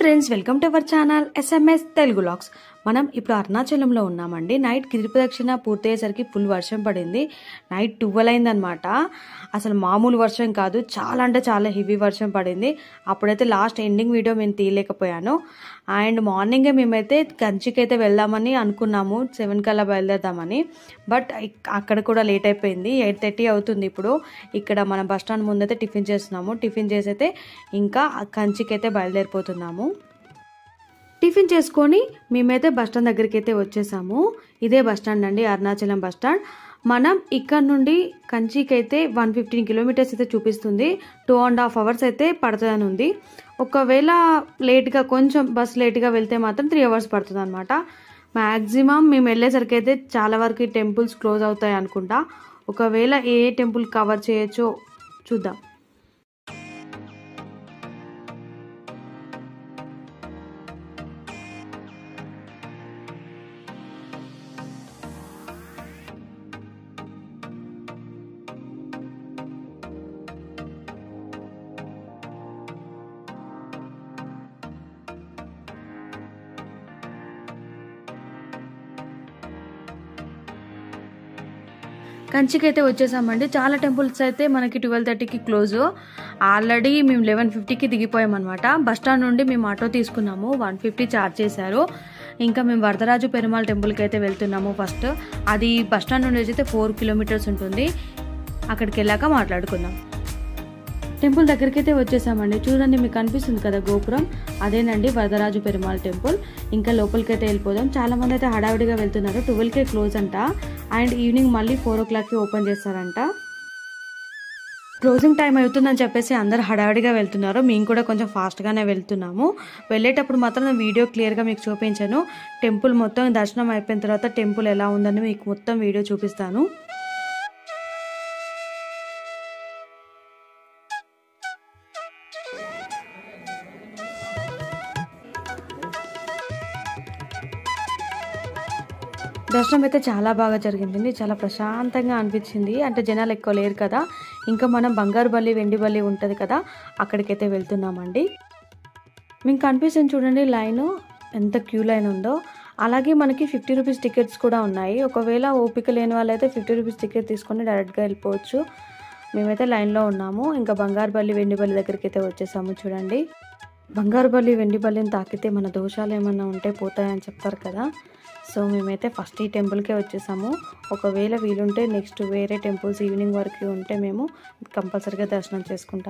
friends welcome to our channel SMS Telugu లాక్స్ మనం ఇప్పుడు అరుణాచలంలో ఉన్నామండి నైట్ గిరి ప్రదక్షిణ పూర్తయ్యేసరికి ఫుల్ వర్షం పడింది నైట్ ట్వెల్వ్ అయిందనమాట అసలు మామూలు వర్షం కాదు చాలా అంటే చాలా హెవీ వర్షం పడింది అప్పుడైతే లాస్ట్ ఎండింగ్ వీడియో మేము తీయలేకపోయాను అండ్ మార్నింగే మేమైతే కంచికి అయితే వెళ్దామని అనుకున్నాము సెవెన్ కల్లా బయలుదేరదామని బట్ ఇక్- అక్కడ కూడా లేట్ అయిపోయింది ఎయిట్ థర్టీ అవుతుంది ఇప్పుడు ఇక్కడ మన బస్ స్టాండ్ ముందైతే టిఫిన్ చేస్తున్నాము టిఫిన్ చేసి అయితే ఇంకా కంచికి అయితే బయలుదేరిపోతున్నాము టిఫిన్ చేసుకొని మేమైతే బస్ స్టాండ్ దగ్గరికి అయితే వచ్చేసాము ఇదే బస్ స్టాండ్ అండి అరుణాచలం బస్ స్టాండ్ మనం ఇక్కడ నుండి కంచికి అయితే వన్ ఫిఫ్టీన్ కిలోమీటర్స్ అయితే చూపిస్తుంది టూ అండ్ హాఫ్ అవర్స్ అయితే పడుతుందని ఉంది ఒకవేళ లేట్గా కొంచెం బస్ లేట్గా వెళ్తే మాత్రం త్రీ అవర్స్ పడుతుంది అనమాట మ్యాక్సిమం మేము వెళ్ళేసరికి అయితే చాలా వరకు ఈ టెంపుల్స్ క్లోజ్ అవుతాయి అనుకుంటా ఒకవేళ ఏ టెంపుల్ కవర్ చేయొచ్చో చూద్దాం కంచికి అయితే వచ్చేసామండి చాలా టెంపుల్స్ అయితే మనకి ట్వెల్వ్ థర్టీకి క్లోజ్ ఆల్రెడీ మేము లెవెన్ ఫిఫ్టీకి దిగిపోయామన్నమాట బస్ స్టాండ్ నుండి మేము ఆటో తీసుకున్నాము వన్ ఫిఫ్టీ ఛార్జ్ చేశారు ఇంకా మేము వరదరాజు పెరుమాళ్ టెంపుల్కి అయితే వెళ్తున్నాము ఫస్ట్ అది బస్ స్టాండ్ నుండి అయితే ఫోర్ కిలోమీటర్స్ ఉంటుంది అక్కడికి వెళ్ళాక మాట్లాడుకుందాం టెంపుల్ దగ్గరికి అయితే వచ్చేసామండి చూడండి మీకు కనిపిస్తుంది కదా గోపురం అదేనండి వరదరాజు పెరుమాళ్ టెంపుల్ ఇంకా లోపలికి అయితే వెళ్ళిపోదాం చాలా మంది అయితే హడావిడిగా వెళ్తున్నారు ట్వెల్వ్కే క్లోజ్ అంట అండ్ ఈవినింగ్ మళ్ళీ ఫోర్ ఓ క్లాక్కి ఓపెన్ చేస్తారంట క్లోజింగ్ టైం అవుతుందని చెప్పేసి అందరు హడావిడిగా వెళ్తున్నారు మేము కూడా కొంచెం ఫాస్ట్గానే వెళ్తున్నాము వెళ్ళేటప్పుడు మాత్రం నేను వీడియో క్లియర్గా మీకు చూపించాను టెంపుల్ మొత్తం దర్శనం అయిపోయిన తర్వాత టెంపుల్ ఎలా ఉందని మీకు మొత్తం వీడియో చూపిస్తాను దర్శనం అయితే చాలా బాగా జరిగిందండి చాలా ప్రశాంతంగా అనిపించింది అంటే జనాలు ఎక్కువ లేరు కదా ఇంకా మనం బంగారు బల్లి వెండి బల్లి ఉంటుంది కదా అక్కడికైతే వెళ్తున్నామండి మీకు కనిపిస్తుంది చూడండి లైన్ ఎంత క్యూ లైన్ ఉందో అలాగే మనకి ఫిఫ్టీ రూపీస్ టికెట్స్ కూడా ఉన్నాయి ఒకవేళ ఓపిక లేని వాళ్ళైతే ఫిఫ్టీ రూపీస్ టికెట్ తీసుకొని డైరెక్ట్గా వెళ్ళిపోవచ్చు మేమైతే లైన్లో ఉన్నాము ఇంకా బంగారు బల్లి వెండి బల్లి దగ్గరికి అయితే వచ్చేసాము చూడండి బంగారు బల్లి వెండి బల్లిని తాకితే మన దోషాలు ఏమన్నా ఉంటే పోతాయని చెప్తారు కదా సో మేమైతే ఫస్ట్ ఈ టెంపుల్కే వచ్చేసాము ఒకవేళ వీలుంటే నెక్స్ట్ వేరే టెంపుల్స్ ఈవినింగ్ వరకు ఉంటే మేము కంపల్సరీగా దర్శనం చేసుకుంటాం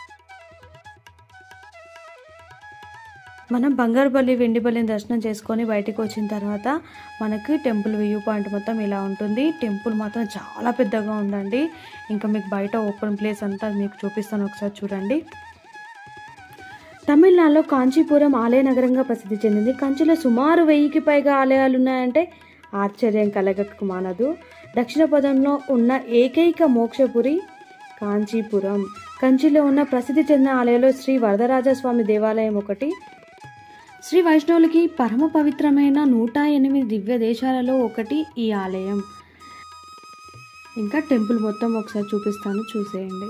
మనం బంగారుపల్లి వెండిపల్లిని దర్శనం చేసుకొని బయటికి వచ్చిన తర్వాత మనకి టెంపుల్ వ్యూ పాయింట్ మొత్తం ఇలా ఉంటుంది టెంపుల్ మాత్రం చాలా పెద్దగా ఉందండి ఇంకా మీకు బయట ఓపెన్ ప్లేస్ అంతా మీకు చూపిస్తాను ఒకసారి చూడండి తమిళనాడులో కాంచీపురం ఆలయ నగరంగా ప్రసిద్ధి చెందింది కంచిలో సుమారు వెయ్యికి పైగా ఆలయాలు ఉన్నాయంటే ఆశ్చర్యం కలగక మానదు దక్షిణ పదంలో ఉన్న ఏకైక మోక్షపురి కాంచీపురం కంచిలో ఉన్న ప్రసిద్ధి చెందిన ఆలయంలో శ్రీ వరదరాజస్వామి దేవాలయం ఒకటి శ్రీ వైష్ణవులకి పరమ పవిత్రమైన నూట ఎనిమిది దివ్య దేశాలలో ఒకటి ఈ ఆలయం ఇంకా టెంపుల్ మొత్తం ఒకసారి చూపిస్తాను చూసేయండి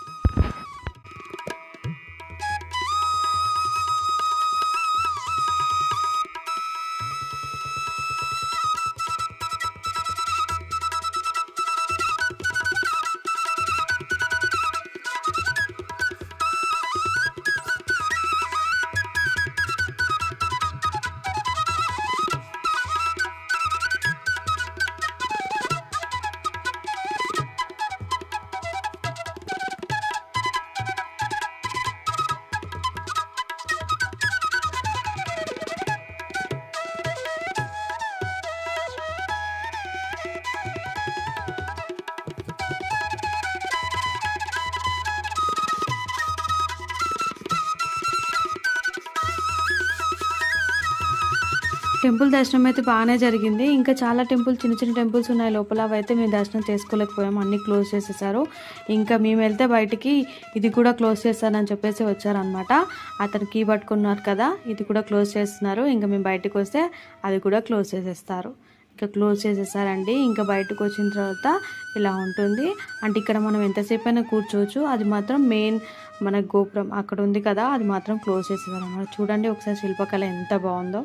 టెంపుల్ దర్శనం అయితే బాగానే జరిగింది ఇంకా చాలా టెంపుల్ చిన్న చిన్న టెంపుల్స్ ఉన్నాయి లోపల అవి అయితే మేము దర్శనం చేసుకోలేకపోయాము అన్ని క్లోజ్ చేసేసారు ఇంకా మేము వెళ్తే బయటికి ఇది కూడా క్లోజ్ చేస్తానని చెప్పేసి వచ్చారనమాట అతను కీ పట్టుకున్నారు కదా ఇది కూడా క్లోజ్ చేస్తున్నారు ఇంకా మేము బయటకు వస్తే అది కూడా క్లోజ్ చేసేస్తారు ఇంకా క్లోజ్ చేసేసారండి ఇంకా బయటకు వచ్చిన తర్వాత ఇలా ఉంటుంది అంటే ఇక్కడ మనం ఎంతసేపు అయినా కూర్చోవచ్చు అది మాత్రం మెయిన్ మన గోపురం అక్కడ ఉంది కదా అది మాత్రం క్లోజ్ చేసేసారు అన్నమాట చూడండి ఒకసారి శిల్పకళ ఎంత బాగుందో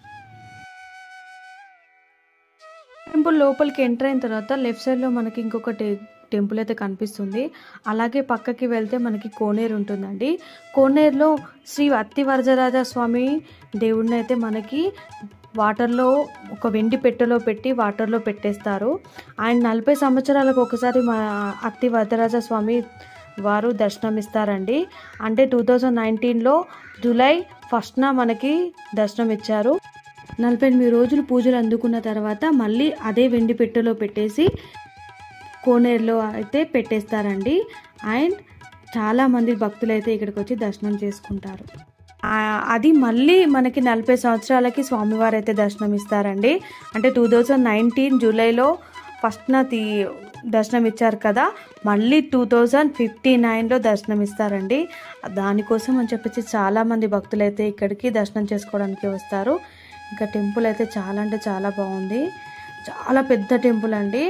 టెంపుల్ లోపలికి ఎంటర్ అయిన తర్వాత లెఫ్ట్ సైడ్లో మనకి ఇంకొక టె టెంపుల్ అయితే కనిపిస్తుంది అలాగే పక్కకి వెళ్తే మనకి కోనేరు ఉంటుందండి కోనేరులో శ్రీ అత్తి వరదరాజ స్వామి దేవుడిని అయితే మనకి వాటర్లో ఒక వెండి పెట్టెలో పెట్టి వాటర్లో పెట్టేస్తారు ఆయన నలభై సంవత్సరాలకు ఒకసారి మా అత్తి వరదరాజ స్వామి వారు దర్శనం ఇస్తారండి అంటే టూ థౌజండ్ నైన్టీన్లో జూలై ఫస్ట్న మనకి దర్శనం ఇచ్చారు నలభై ఎనిమిది రోజులు పూజలు అందుకున్న తర్వాత మళ్ళీ అదే వెండి పెట్టెలో పెట్టేసి కోనేరులో అయితే పెట్టేస్తారండి అండ్ చాలామంది భక్తులు అయితే ఇక్కడికి వచ్చి దర్శనం చేసుకుంటారు ఆ, అది మళ్ళీ మనకి నలభై సంవత్సరాలకి స్వామివారు అయితే దర్శనం ఇస్తారండి అంటే టూ థౌజండ్ నైన్టీన్ జూలైలో ఫస్ట్న తీ దర్శనం ఇచ్చారు కదా మళ్ళీ టూ థౌజండ్ ఫిఫ్టీ నైన్లో దర్శనం ఇస్తారండి దానికోసం అని చెప్పేసి చాలామంది భక్తులు అయితే ఇక్కడికి దర్శనం చేసుకోవడానికి వస్తారు ఇంకా టెంపుల్ అయితే చాలా అంటే చాలా బాగుంది చాలా పెద్ద టెంపుల్ అండి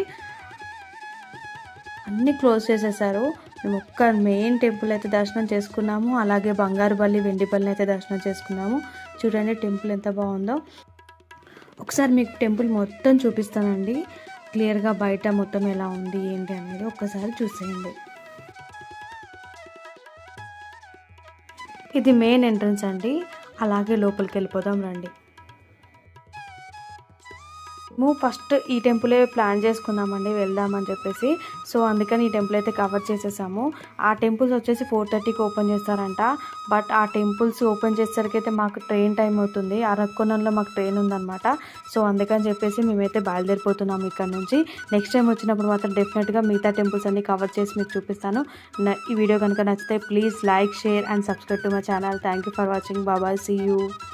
అన్నీ క్లోజ్ చేసేసారు మేము ఒక్క మెయిన్ టెంపుల్ అయితే దర్శనం చేసుకున్నాము అలాగే బంగారు బల్లి వెండి బల్లిని అయితే దర్శనం చేసుకున్నాము చూడండి టెంపుల్ ఎంత బాగుందో ఒకసారి మీకు టెంపుల్ మొత్తం చూపిస్తానండి క్లియర్గా బయట మొత్తం ఎలా ఉంది ఏంటి అనేది ఒక్కసారి చూసేయండి ఇది మెయిన్ ఎంట్రన్స్ అండి అలాగే లోపలికి వెళ్ళిపోదాం రండి మేము ఫస్ట్ ఈ టెంపులే ప్లాన్ చేసుకున్నామండి వెళ్దామని చెప్పేసి సో అందుకని ఈ టెంపుల్ అయితే కవర్ చేసేసాము ఆ టెంపుల్స్ వచ్చేసి ఫోర్ థర్టీకి ఓపెన్ చేస్తారంట బట్ ఆ టెంపుల్స్ ఓపెన్ చేసేసరికి అయితే మాకు ట్రైన్ టైం అవుతుంది అరకొనంలో మాకు ట్రైన్ ఉందన్నమాట సో అందుకని చెప్పేసి మేమైతే బయలుదేరిపోతున్నాము ఇక్కడ నుంచి నెక్స్ట్ టైం వచ్చినప్పుడు మాత్రం డెఫినెట్గా మిగతా టెంపుల్స్ అన్ని కవర్ చేసి మీకు చూపిస్తాను నా- ఈ వీడియో కనుక నచ్చితే please like share and subscribe to my channel thank you for watching బాబాయ్ సీ యూ